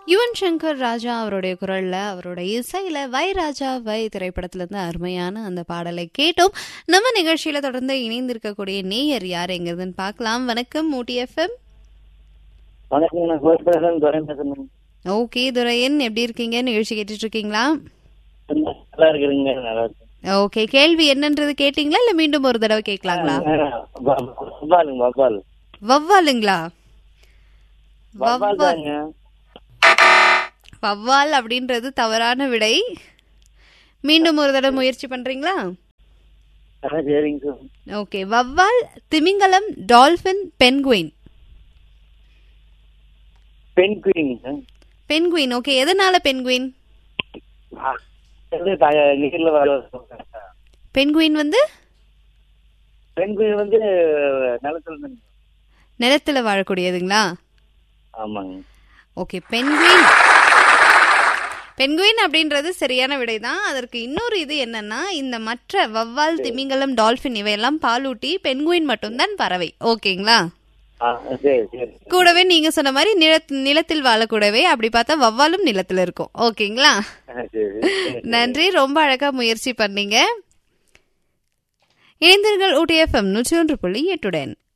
யுவன் சங்கர் ராஜா அவருடைய குரல்ல அவரோட இசையில வை ராஜா வை திரைப்படத்துல இருந்து அருமையான அந்த பாடலை கேட்டோம் நம்ம நிகழ்ச்சியில தொடர்ந்து இணைந்திருக்கக்கூடிய நேயர் யார் எங்கிறதுன்னு பார்க்கலாம் வணக்கம் ஊட்டி எஃப்எம் வணக்கம் நான் கோபிரசன் துரை பேசுறேன் ஓகே துரையன் எப்படி இருக்கீங்க நிகழ்ச்சி கேட்டுட்டு இருக்கீங்களா நல்லா இருக்கிறீங்க நல்லா இருக்கு ஓகே கேள்வி என்னன்றது கேட்டீங்களா இல்ல மீண்டும் ஒரு தடவை கேட்கலாங்களா வவ்வாலுங்க வவ்வால் வவ்வாலுங்களா வவ்வால் வவ்வால் தாங்க வவ்வால் அப்படின்றது தவறான விடை மீண்டும் ஒரு தடவை முயற்சி பண்றீங்களா ஆ, சரிங்க சார் ஓகே வவ்வால் திமிங்கலம் டால்பின் பென்குயின் பெண் குயிங் சார் பென்குயின் ஓகே எதனால பென்குயின் வந்து த- நீர்ல வர பென்குயின் வந்து பெண் குயின் வந்து நிலத்துல இருந்து- நிலத்துல வாழக்கூடியதுங்களா ஆமாங்க ஓகே பென்குயின் பென்குயின் அப்படின்றது சரியான விடை தான் அதற்கு இன்னொரு இது என்னன்னா இந்த மற்ற வவ்வால் திமிங்கலம் டால்பின் இவையெல்லாம் பாலூட்டி பென்குயின் மட்டும்தான் பறவை ஓகேங்களா ஆ சரி சரி கூடவே நீங்க சொன்ன மாதிரி நிலத் நிலத்தில் வாழக்கூடவே அப்படி பார்த்தா வவ்வாலும் நிலத்துல இருக்கும் ஓகேங்களா ஆ, சரி சரி. நன்றி ரொம்ப அழகா முயற்சி பண்ணீங்க இணைந்தீர்கள் ஊட்டி எஃப்எம் நூற்றி ஒன்று புள்ளி எட்டுடன்